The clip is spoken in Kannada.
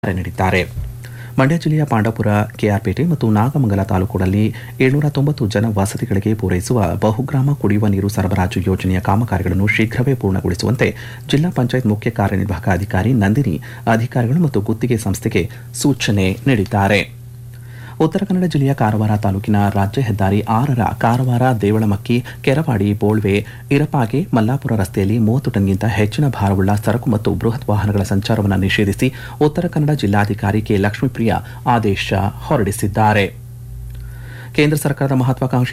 ಕರೆ ನೀಡಿದ್ದಾರೆ ಮಂಡ್ಯ ಜಿಲ್ಲೆಯ ಪಾಂಡವಪುರ ಕೆಆರ್ಪೇಟೆ ಮತ್ತು ನಾಗಮಂಗಲ ತಾಲೂಕುಗಳಲ್ಲಿ ಏಳ್ನೂರ ತೊಂಬತ್ತು ಜನ ವಸತಿಗಳಿಗೆ ಪೂರೈಸುವ ಬಹುಗ್ರಾಮ ಕುಡಿಯುವ ನೀರು ಸರಬರಾಜು ಯೋಜನೆಯ ಕಾಮಗಾರಿಗಳನ್ನು ಶೀಘ್ರವೇ ಪೂರ್ಣಗೊಳಿಸುವಂತೆ ಜಿಲ್ಲಾ ಪಂಚಾಯತ್ ಮುಖ್ಯ ಕಾರ್ಯನಿರ್ವಾಹಕ ಅಧಿಕಾರಿ ನಂದಿನಿ ಅಧಿಕಾರಿಗಳು ಮತ್ತು ಗುತ್ತಿಗೆ ಸಂಸ್ಥೆಗೆ ಸೂಚನೆ ನೀಡಿದ್ದಾರೆ ಉತ್ತರ ಕನ್ನಡ ಜಿಲ್ಲೆಯ ಕಾರವಾರ ತಾಲೂಕಿನ ರಾಜ್ಯ ಹೆದ್ದಾರಿ ಆರರ ಕಾರವಾರ ದೇವಳಮಕ್ಕಿ ಕೆರವಾಡಿ ಬೋಳ್ವೆ ಇರಪಾಗೆ ಮಲ್ಲಾಪುರ ರಸ್ತೆಯಲ್ಲಿ ಮೂವತ್ತು ಟನ್ಗಿಂತ ಹೆಚ್ಚಿನ ಭಾರವುಳ್ಳ ಸರಕು ಮತ್ತು ಬೃಹತ್ ವಾಹನಗಳ ಸಂಚಾರವನ್ನು ನಿಷೇಧಿಸಿ ಉತ್ತರ ಕನ್ನಡ ಜಿಲ್ಲಾಧಿಕಾರಿ ಕೆ ಲಕ್ಷ್ಮೀಪ್ರಿಯ ಆದೇಶ ಹೊರಡಿಸಿದ್ದಾರೆ ಕೇಂದ್ರ ಸರ್ಕಾರದ ಮಹತ್ವಾಕಾಂಕ್ಷಿ